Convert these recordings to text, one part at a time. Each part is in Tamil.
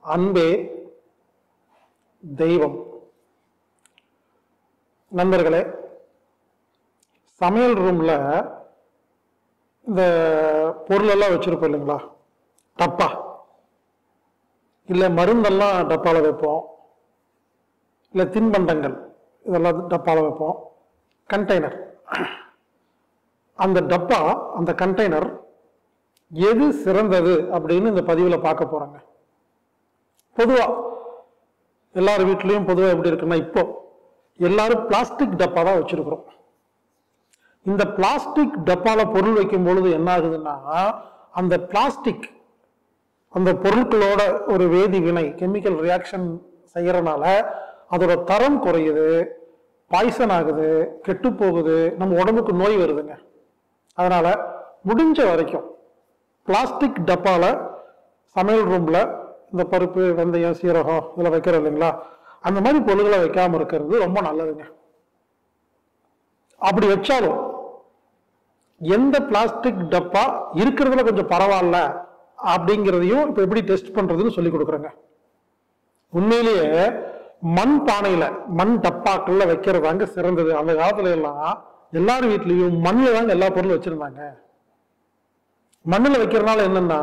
அன்பே தெய்வம் நண்பர்களே சமையல் ரூம்ல இந்த பொருளெல்லாம் வச்சிருப்போம் இல்லைங்களா டப்பா இல்லை மருந்தெல்லாம் டப்பால வைப்போம் இல்லை தின்பண்டங்கள் இதெல்லாம் டப்பால வைப்போம் கண்டெய்னர் அந்த டப்பா அந்த கண்டெய்னர் எது சிறந்தது அப்படின்னு இந்த பதிவில் பார்க்க போறோங்க பொதுவா எல்லார் வீட்லயும் பொதுவா எப்படி இருக்குன்னா இப்போ எல்லாரும் பிளாஸ்டிக் டப்பா தான் வச்சிருக்கிறோம் இந்த பிளாஸ்டிக் டப்பால பொருள் வைக்கும் பொழுது என்ன ஆகுதுன்னா அந்த பிளாஸ்டிக் அந்த பொருட்களோட ஒரு வேதி வினை கெமிக்கல் ரியாக்ஷன் செய்யறனால அதோட தரம் குறையுது பாய்சன் ஆகுது கெட்டு போகுது நம்ம உடம்புக்கு நோய் வருதுங்க அதனால முடிஞ்ச வரைக்கும் பிளாஸ்டிக் டப்பால சமையல் ரூம்ல இந்த பருப்பு வெந்தயம் சீரகம் இதெல்லாம் வைக்கிறோம் இல்லைங்களா அந்த மாதிரி பொருள்களை வைக்காம இருக்கிறது ரொம்ப நல்லதுங்க அப்படி வச்சாலும் எந்த பிளாஸ்டிக் டப்பா இருக்கிறதுல கொஞ்சம் பரவாயில்ல அப்படிங்கிறதையும் இப்ப எப்படி டெஸ்ட் பண்றதுன்னு சொல்லி கொடுக்குறேங்க உண்மையிலேயே மண் பானையில மண் டப்பாக்கள்ல வைக்கிறதாங்க சிறந்தது அந்த காலத்துல எல்லாம் எல்லார் வீட்லயும் மண்ணில் தாங்க எல்லா பொருளும் வச்சிருந்தாங்க மண்ணில் வைக்கிறதுனால என்னன்னா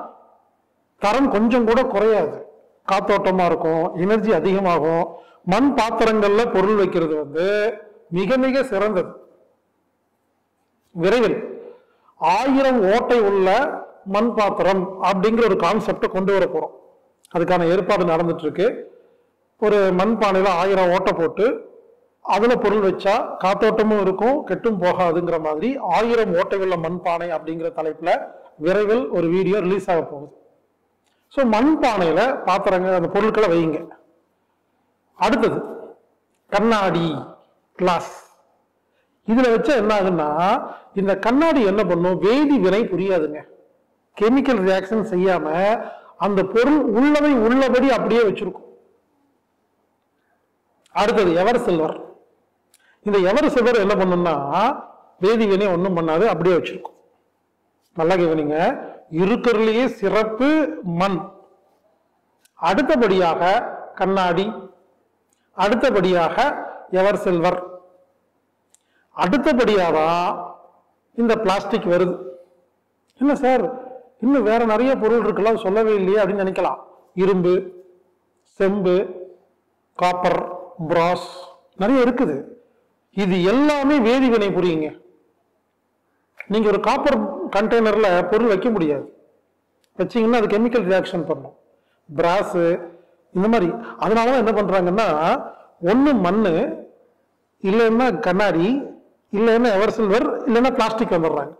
தரம் கொஞ்சம் கூட குறையாது காத்தோட்டமா இருக்கும் எனர்ஜி அதிகமாகும் மண் பாத்திரங்கள்ல பொருள் வைக்கிறது வந்து மிக மிக சிறந்தது விரைவில் ஆயிரம் ஓட்டை உள்ள மண் பாத்திரம் அப்படிங்கிற ஒரு கான்செப்டை கொண்டு வர போறோம் அதுக்கான ஏற்பாடு நடந்துட்டு இருக்கு ஒரு மண் பானையில ஆயிரம் ஓட்டை போட்டு அதுல பொருள் வச்சா காத்தோட்டமும் இருக்கும் கெட்டும் போகாதுங்கிற மாதிரி ஆயிரம் ஓட்டை உள்ள மண் பானை அப்படிங்கிற தலைப்புல விரைவில் ஒரு வீடியோ ரிலீஸ் ஆக போகுது ஸோ மண் பானையில பாத்திரங்க அந்த பொருட்களை வைங்க அடுத்தது கண்ணாடி கிளாஸ் இதுல வச்சா என்ன ஆகுன்னா இந்த கண்ணாடி என்ன பண்ணும் வேதி வினை புரியாதுங்க கெமிக்கல் ரியாக்ஷன் செய்யாம அந்த பொருள் உள்ளதை உள்ளபடி அப்படியே வச்சிருக்கும் அடுத்தது எவர் சில்வர் இந்த எவர் சில்வர் என்ன பண்ணும்னா வேதி வினை ஒன்றும் பண்ணாது அப்படியே வச்சிருக்கும் நல்லா கவனிங்க இருக்கிறதுலயே சிறப்பு மண் அடுத்தபடியாக கண்ணாடி அடுத்தபடியாக எவர் சில்வர் அடுத்தபடியாக தான் இந்த பிளாஸ்டிக் வருது என்ன சார் இன்னும் வேற நிறைய பொருள் இருக்குல்ல அது சொல்லவே இல்லையே அப்படின்னு நினைக்கலாம் இரும்பு செம்பு காப்பர் பிராஸ் நிறைய இருக்குது இது எல்லாமே வேதி வினை புரியுங்க நீங்க ஒரு காப்பர் கண்டெய்னர்ல பொருள் வைக்க முடியாது வச்சீங்கன்னா அது கெமிக்கல் ரியாக்ஷன் பண்ணும் பிராஸ் இந்த மாதிரி அதனாலதான் என்ன பண்றாங்கன்னா ஒண்ணு மண்ணு இல்லைன்னா கண்ணாடி இல்லைன்னா எவர் சில்வர் இல்லைன்னா பிளாஸ்டிக் வந்துடுறாங்க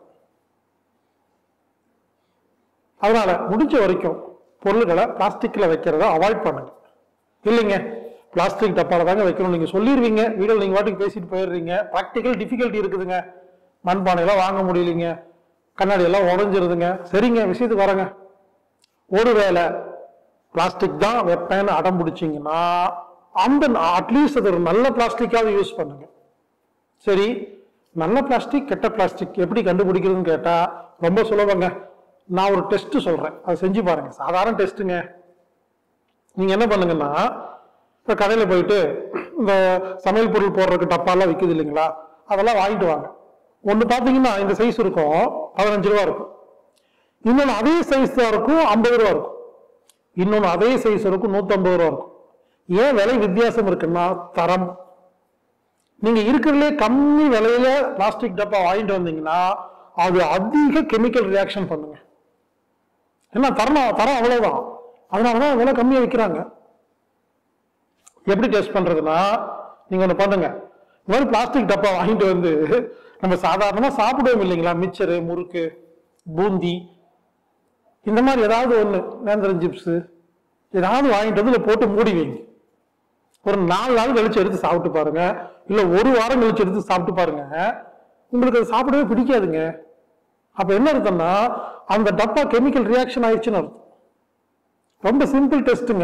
அதனால முடிஞ்ச வரைக்கும் பொருள்களை பிளாஸ்டிக்ல வைக்கிறத அவாய்ட் பண்ணுங்க இல்லைங்க பிளாஸ்டிக் டப்பால தாங்க வைக்கணும் நீங்க சொல்லிடுவீங்க வீடியோ நீங்க வாட்டுக்கு பேசிட்டு போயிடுறீங்க ப்ராக்டிக்கல் டிஃபிகல்ட்டி இருக்குதுங்க மண்பானையெல்லாம் வாங்க முடியலைங்க கண்ணாடி எல்லாம் உடஞ்சிருதுங்க சரிங்க விஷயத்துக்கு வரேங்க ஒருவேளை பிளாஸ்டிக் தான் வைப்பேன்னு அடம் பிடிச்சிங்கன்னா அந்த அட்லீஸ்ட் அது ஒரு நல்ல பிளாஸ்டிக்காவது யூஸ் பண்ணுங்க சரி நல்ல பிளாஸ்டிக் கெட்ட பிளாஸ்டிக் எப்படி கண்டுபிடிக்கிறதுன்னு கேட்டா ரொம்ப சுலபங்க நான் ஒரு டெஸ்ட் சொல்றேன் அதை செஞ்சு பாருங்க சாதாரண டெஸ்ட்டுங்க நீங்க என்ன பண்ணுங்கன்னா இப்போ கடையில் போயிட்டு இந்த சமையல் பொருள் போடுறதுக்கு டப்பாலாம் விற்குது இல்லைங்களா அதெல்லாம் வாங்கிட்டு வாங்க ஒன்று பார்த்தீங்கன்னா இந்த சைஸ் இருக்கும் பதினஞ்சு ரூபா இருக்கும் இன்னொன்று அதே சைஸ் தான் இருக்கும் ஐம்பது ரூபா இருக்கும் இன்னொன்று அதே சைஸ் இருக்கும் நூற்றம்பது ரூபா இருக்கும் ஏன் விலை வித்தியாசம் இருக்குன்னா தரம் நீங்க இருக்கிறதுலே கம்மி விலையில பிளாஸ்டிக் டப்பா வாங்கிட்டு வந்தீங்கன்னா அது அதிக கெமிக்கல் ரியாக்ஷன் பண்ணுங்க என்ன தரம் தரம் அவ்வளவுதான் அதனாலதான் விலை கம்மியா விற்கிறாங்க எப்படி டெஸ்ட் பண்றதுன்னா நீங்க ஒண்ணு பண்ணுங்க இந்த மாதிரி பிளாஸ்டிக் டப்பா வாங்கிட்டு வந்து நம்ம சாதாரணமா சாப்பிடுவோம் இல்லைங்களா மிச்சரு முறுக்கு பூந்தி இந்த மாதிரி ஏதாவது ஒண்ணு நேந்திரன் சிப்ஸ் ஏதாவது வாங்கிட்டு வந்து இதை போட்டு மூடி வைங்க ஒரு நாலு நாள் கழிச்சு எடுத்து சாப்பிட்டு பாருங்க இல்ல ஒரு வாரம் கழிச்சு எடுத்து சாப்பிட்டு பாருங்க உங்களுக்கு அது சாப்பிடவே பிடிக்காதுங்க அப்ப என்ன அர்த்தம்னா அந்த டப்பா கெமிக்கல் ரியாக்ஷன் ஆயிடுச்சுன்னு அர்த்தம் ரொம்ப சிம்பிள் டெஸ்ட்டுங்க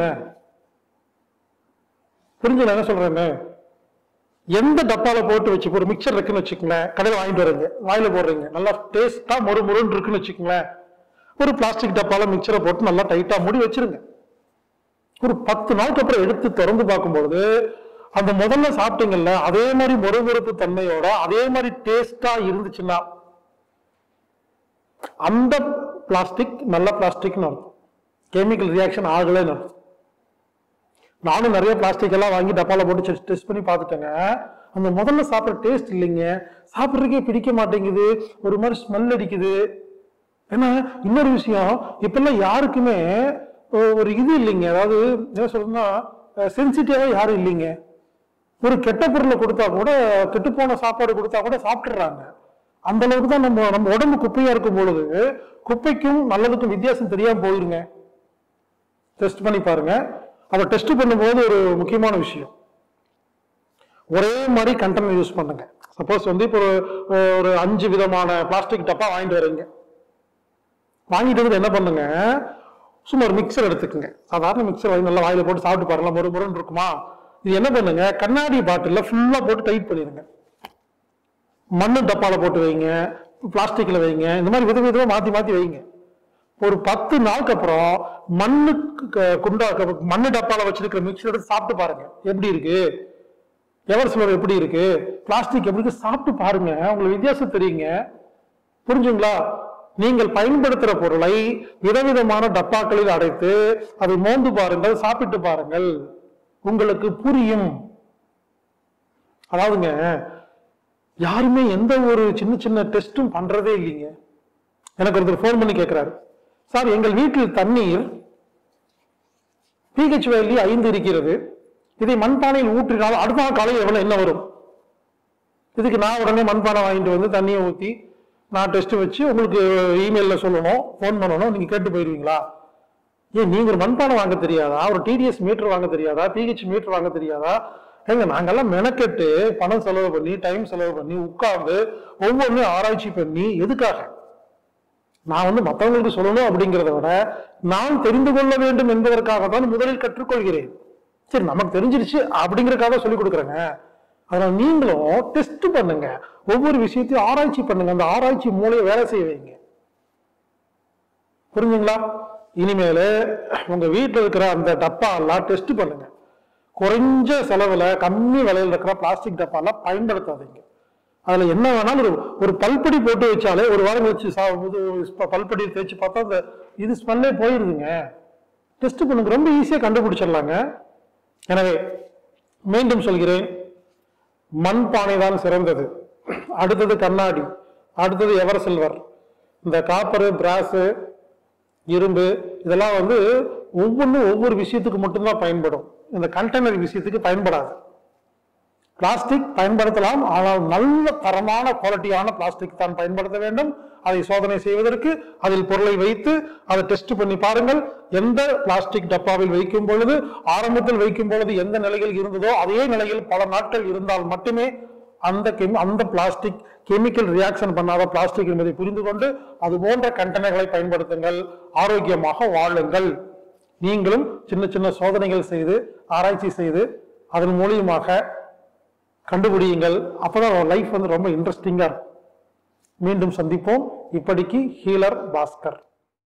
புரிஞ்சு நான் என்ன சொல்றேன்னு எந்த டப்பால போட்டு வச்சு ஒரு மிக்சர் இருக்குன்னு வச்சுக்கோங்களேன் கடையில் வாங்கிட்டு வரீங்க வாயில போடுறீங்க நல்லா டேஸ்டா மொறு மொறுன்னு இருக்குன்னு வச்சுக்கோங்களேன் ஒரு பிளாஸ்டிக் டப்பால மிக்சரை போட்டு நல்லா டைட்டா மூடி வச்சிருங்க ஒரு பத்து நாளுக்கு அப்புறம் எடுத்து திறந்து பார்க்கும்பொழுது அந்த முதல்ல சாப்பிட்டீங்கல்ல அதே மாதிரி மொறுமொறுப்பு தன்மையோட அதே மாதிரி டேஸ்டா இருந்துச்சுன்னா அந்த பிளாஸ்டிக் நல்ல பிளாஸ்டிக்னு அர்த்தம் கெமிக்கல் ரியாக்ஷன் ஆகலைன்னு அர்த்தம் நானும் நிறைய பிளாஸ்டிக் எல்லாம் வாங்கி டப்பால போட்டு டெஸ்ட் பண்ணி பார்த்துட்டேங்க அந்த முதல்ல சாப்பிட்ற டேஸ்ட் இல்லைங்க சாப்பிட்றதுக்கே பிடிக்க மாட்டேங்குது ஒரு மாதிரி ஸ்மெல் அடிக்குது ஏன்னா இன்னொரு விஷயம் இப்பெல்லாம் யாருக்குமே ஒ- ஒரு இது இல்லைங்க அதாவது என்ன சொல்றதுன்னா சென்சிட்டிவாக யாரும் இல்லைங்க ஒரு கெட்ட பொருளை கொடுத்தா கூட கெட்டு போன சாப்பாடு கொடுத்தா கூட சாப்பிட்டுறாங்க அந்த அளவுக்கு தான் நம்ம நம்ம உடம்பு குப்பையா இருக்கும் பொழுது குப்பைக்கும் நல்லதுக்கும் வித்தியாசம் தெரியாம போயிருங்க டெஸ்ட் பண்ணி பாருங்க அதை டெஸ்ட் பண்ணும்போது ஒரு முக்கியமான விஷயம் ஒரே மாதிரி கண்டெய்னர் யூஸ் பண்ணுங்க சப்போஸ் வந்து இப்போ ஒரு ஒரு அஞ்சு விதமான பிளாஸ்டிக் டப்பா வாங்கிட்டு வரீங்க வாங்கிட்டு வந்து என்ன பண்ணுங்க சும்மா ஒரு மிக்சர் எடுத்துக்கோங்க சாதாரண மிக்சர் வாங்கி நல்லா வாயில போட்டு சாப்பிட்டு பாருங்க ஒரு முருன்னு இருக்குமா இது என்ன பண்ணுங்க கண்ணாடி பாட்டில்ல ஃபுல்லா போட்டு டைட் பண்ணிடுங்க மண்ணு டப்பால போட்டு வைங்க பிளாஸ்டிக்ல வைங்க இந்த மாதிரி வித விதமா மாத்தி மாத்தி வைங்க ஒரு பத்து நாளுக்கு அப்புறம் மண்ணுக்கு க- குண்டா க- மண்ணு டப்பால வச்சிருக்கிற மிக்சர் எடுத்து சாப்பிட்டு பாருங்க எப்படி இருக்கு எவர் சிலர் எப்படி இருக்கு பிளாஸ்டிக் எப்படி இருக்கு சாப்பிட்டு பாருங்க உங்களுக்கு வித்தியாசம் தெரியுங்க புரிஞ்சுங்களா நீங்கள் பயன்படுத்துற பொருளை விதவிதமான டப்பாக்களில் அடைத்து அதை மோந்து பாருங்கள் சாப்பிட்டு பாருங்கள் உங்களுக்கு புரியும் அதாவதுங்க யாருமே எந்த ஒரு சின்ன சின்ன டெஸ்டும் பண்றதே இல்லைங்க எனக்கு ஒருத்தர் ஃபோன் பண்ணி கேட்கிறாரு சார் எங்கள் வீட்டில் தண்ணீர் பிஹெச் வேல்யூ ஐந்து இருக்கிறது இதை மண்பானையில் ஊற்றினால் அடுத்த நாள் காலையில் எவ்வளவு என்ன வரும் இதுக்கு நான் உடனே மண்பானை வாங்கிட்டு வந்து தண்ணியை ஊற்றி நான் டெஸ்ட் வச்சு உங்களுக்கு இமெயிலில் சொல்லணும் ஃபோன் பண்ணணும் நீங்கள் கேட்டு போயிடுவீங்களா ஏன் நீங்க ஒரு மண்பானை வாங்க தெரியாதா ஒரு டிடிஎஸ் மீட்டர் வாங்க தெரியாதா பிஹெச் மீட்டர் வாங்க தெரியாதா ஏங்க நாங்கெல்லாம் மெனக்கெட்டு பணம் செலவு பண்ணி டைம் செலவு பண்ணி உட்கார்ந்து ஒவ்வொன்றையும் ஆராய்ச்சி பண்ணி எதுக்காக நான் வந்து மற்றவங்களுக்கு சொல்லணும் அப்படிங்கிறத விட நான் தெரிந்து கொள்ள வேண்டும் என்பதற்காக தான் முதலில் கற்றுக்கொள்கிறேன் சரி நமக்கு தெரிஞ்சிருச்சு அப்படிங்கறதுக்காக சொல்லி கொடுக்குறேங்க அதனால நீங்களும் டெஸ்ட் பண்ணுங்க ஒவ்வொரு விஷயத்தையும் ஆராய்ச்சி பண்ணுங்க அந்த ஆராய்ச்சி மூலையை வேலை செய்ய வைங்க புரிஞ்சுங்களா இனிமேல் உங்க வீட்டில் இருக்கிற அந்த டப்பா எல்லாம் டெஸ்ட் பண்ணுங்க குறைஞ்ச செலவுல கம்மி விலையில் இருக்கிற பிளாஸ்டிக் டப்பா எல்லாம் பயன்படுத்தாதீங்க அதுல என்ன வேணாலும் ஒரு ஒரு பல்படி போட்டு வச்சாலே ஒரு வாரம் வச்சு சா இது ப- பல்படி தேய்ச்சி பார்த்தா அந்த இது ஸ்மெல்லே போயிருதுங்க டெஸ்ட் பண்ணுங்க ரொம்ப ஈஸியா கண்டுபிடிச்சிடலாங்க எனவே மீண்டும் சொல்கிறேன் மண்பானை தான் சிறந்தது அடுத்தது கண்ணாடி அடுத்தது எவர் சில்வர் இந்த காப்பரு பிராஸு இரும்பு இதெல்லாம் வந்து ஒவ்வொன்றும் ஒவ்வொரு விஷயத்துக்கு மட்டும்தான் பயன்படும் இந்த கண்டெய்னர் விஷயத்துக்கு பயன்படாது பிளாஸ்டிக் பயன்படுத்தலாம் ஆனால் நல்ல தரமான குவாலிட்டியான பிளாஸ்டிக் தான் பயன்படுத்த வேண்டும் அதை சோதனை செய்வதற்கு அதில் பொருளை வைத்து அதை டெஸ்ட் பண்ணி பாருங்கள் எந்த பிளாஸ்டிக் டப்பாவில் வைக்கும் பொழுது ஆரம்பத்தில் வைக்கும் பொழுது எந்த நிலையில் இருந்ததோ அதே நிலையில் பல நாட்கள் இருந்தால் மட்டுமே அந்த கெமி அந்த பிளாஸ்டிக் கெமிக்கல் ரியாக்ஷன் பண்ணாத பிளாஸ்டிக் என்பதை புரிந்து கொண்டு அது போன்ற கண்டெய்னர்களை பயன்படுத்துங்கள் ஆரோக்கியமாக வாழுங்கள் நீங்களும் சின்ன சின்ன சோதனைகள் செய்து ஆராய்ச்சி செய்து அதன் மூலியமாக கண்டுபிடியுங்கள் அப்பதான் லைஃப் வந்து ரொம்ப இன்ட்ரெஸ்டிங்கா இருக்கும் மீண்டும் சந்திப்போம் இப்படிக்கு ஹீலர் பாஸ்கர்